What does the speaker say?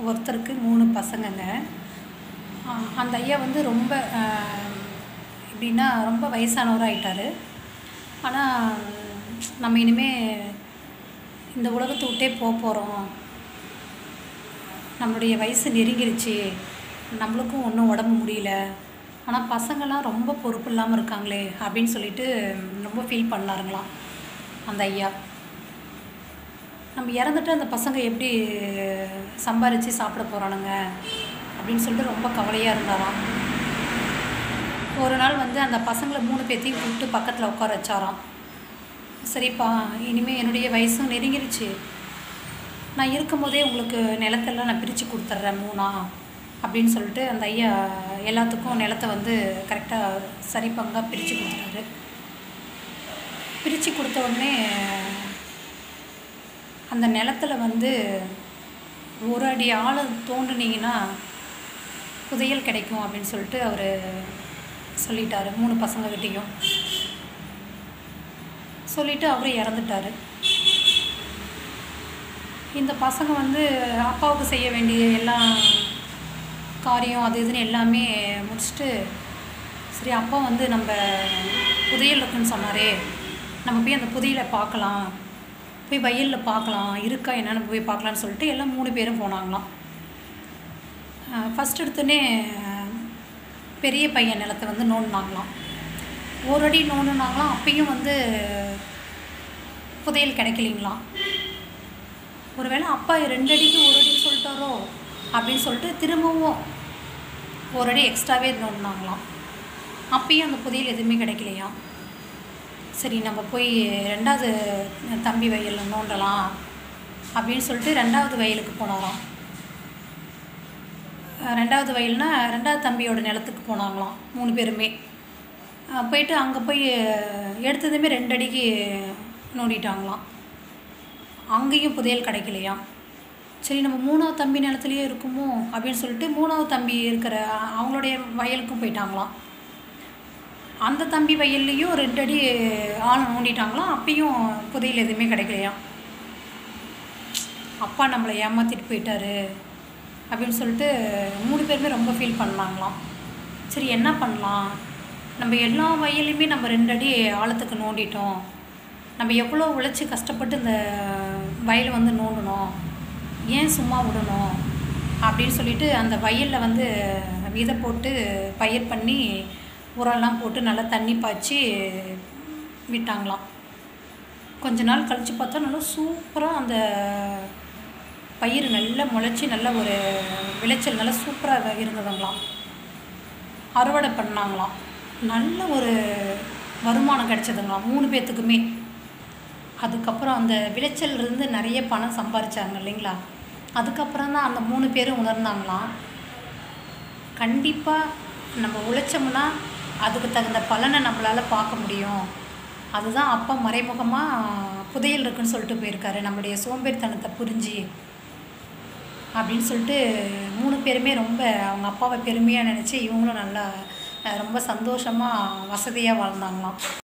ஒருத்தருக்கு மூணு பசங்கங்க அந்த ஐயா வந்து ரொம்ப எப்படின்னா ரொம்ப வயசானவராக ஆயிட்டார் ஆனால் நம்ம இனிமேல் இந்த உலகத்தை விட்டே போக போகிறோம் நம்மளுடைய வயசு நெருங்கிருச்சு நம்மளுக்கும் ஒன்றும் உடம்பு முடியல ஆனால் பசங்கள்லாம் ரொம்ப பொறுப்பு இல்லாமல் இருக்காங்களே அப்படின்னு சொல்லிட்டு ரொம்ப ஃபீல் பண்ணாருங்களாம் அந்த ஐயா நம்ம இறந்துட்டு அந்த பசங்க எப்படி சம்பாரித்து சாப்பிட போகிறானுங்க அப்படின்னு சொல்லிட்டு ரொம்ப கவலையாக இருந்தாராம் ஒரு நாள் வந்து அந்த பசங்களை மூணு பேர்த்தையும் கூப்பிட்டு பக்கத்தில் உட்கார வச்சாராம் சரிப்பா இனிமேல் என்னுடைய வயசும் நெருங்கிருச்சு நான் இருக்கும்போதே உங்களுக்கு நிலத்தெல்லாம் நான் பிரித்து கொடுத்துட்றேன் மூணா அப்படின்னு சொல்லிட்டு அந்த ஐயா எல்லாத்துக்கும் நிலத்தை வந்து கரெக்டாக சரி பங்காக பிரித்து கொடுத்துட்டாரு பிரித்து கொடுத்த உடனே அந்த நிலத்துல வந்து ஒரு அடி ஆழம் தோண்டுனீங்கன்னா புதையல் கிடைக்கும் அப்படின்னு சொல்லிட்டு அவர் சொல்லிட்டாரு மூணு பசங்கக்கிட்டேயும் சொல்லிவிட்டு அவரும் இறந்துட்டார் இந்த பசங்க வந்து அப்பாவுக்கு செய்ய வேண்டிய எல்லா காரியம் அது இதுன்னு எல்லாமே முடிச்சுட்டு சரி அப்பா வந்து நம்ம புதையல் இருக்குன்னு சொன்னாரே நம்ம போய் அந்த புதையலை பார்க்கலாம் போய் வயலில் பார்க்கலாம் இருக்கா என்னென்னு போய் பார்க்கலான்னு சொல்லிட்டு எல்லாம் மூணு பேரும் போனாங்களாம் ஃபஸ்ட் எடுத்தோடனே பெரிய பையன் நிலத்தை வந்து நோண்டினாங்களாம் ஒரு அடி நோண்டுனாங்களாம் அப்பயும் வந்து புதையல் கிடைக்கலிங்களாம் ஒருவேளை அப்பா ரெண்டு அடிக்கு ஒரு அடின்னு சொல்லிட்டாரோ அப்படின்னு சொல்லிட்டு திரும்பவும் ஒரு அடி எக்ஸ்ட்ராவே நோண்டினாங்களாம் அப்பயும் அந்த புதையல் எதுவுமே கிடைக்கலையாம் சரி நம்ம போய் ரெண்டாவது தம்பி வயலில் நோண்டலாம் அப்படின்னு சொல்லிட்டு ரெண்டாவது வயலுக்கு போனாராம் ரெண்டாவது வயல்னா ரெண்டாவது தம்பியோட நிலத்துக்கு போனாங்களாம் மூணு பேருமே போயிட்டு அங்கே போய் எடுத்ததுமே ரெண்டு அடிக்கு நோண்டிட்டாங்களாம் அங்கேயும் புதையல் கிடைக்கலையாம் சரி நம்ம மூணாவது தம்பி நிலத்துலையே இருக்குமோ அப்படின்னு சொல்லிட்டு மூணாவது தம்பி இருக்கிற அவங்களுடைய வயலுக்கும் போயிட்டாங்களாம் அந்த தம்பி வயல்லையும் ரெண்டு அடி ஆழம் நோண்டிட்டாங்களாம் அப்பயும் புதையல் எதுவுமே கிடைக்கலையாம் அப்பா நம்மளை ஏமாற்றிட்டு போயிட்டாரு அப்படின்னு சொல்லிட்டு மூணு பேருமே ரொம்ப ஃபீல் பண்ணாங்களாம் சரி என்ன பண்ணலாம் நம்ம எல்லா வயலையுமே நம்ம ரெண்டு அடி ஆழத்துக்கு நோண்டிட்டோம் நம்ம எவ்வளோ உழைச்சி கஷ்டப்பட்டு இந்த வயலை வந்து நோண்டணும் ஏன் சும்மா விடணும் அப்படின்னு சொல்லிட்டு அந்த வயலில் வந்து விதை போட்டு பயிர் பண்ணி உரம்லாம் போட்டு நல்லா தண்ணி பாய்ச்சி விட்டாங்களாம் கொஞ்ச நாள் கழித்து பார்த்தா நல்லா சூப்பராக அந்த பயிர் நல்லா முளைச்சி நல்ல ஒரு விளைச்சல் நல்லா சூப்பராக இருந்ததுங்களாம் அறுவடை பண்ணாங்களாம் நல்ல ஒரு வருமானம் கிடைச்சதுங்களாம் மூணு பேர்த்துக்குமே அதுக்கப்புறம் அந்த விளைச்சல் இருந்து நிறைய பணம் சம்பாரிச்சாங்க இல்லைங்களா அதுக்கப்புறம் தான் அந்த மூணு பேரும் உணர்ந்தாங்களாம் கண்டிப்பாக நம்ம உழைச்சோம்னா அதுக்கு தகுந்த பலனை நம்மளால் பார்க்க முடியும் அதுதான் அப்பா மறைமுகமாக புதையல் இருக்குன்னு சொல்லிட்டு போயிருக்காரு நம்மளுடைய சோம்பேறித்தனத்தை புரிஞ்சு அப்படின்னு சொல்லிட்டு மூணு பேருமே ரொம்ப அவங்க அப்பாவை பெருமையாக நினச்சி இவங்களும் நல்லா ரொம்ப சந்தோஷமாக வசதியாக வாழ்ந்தாங்களாம்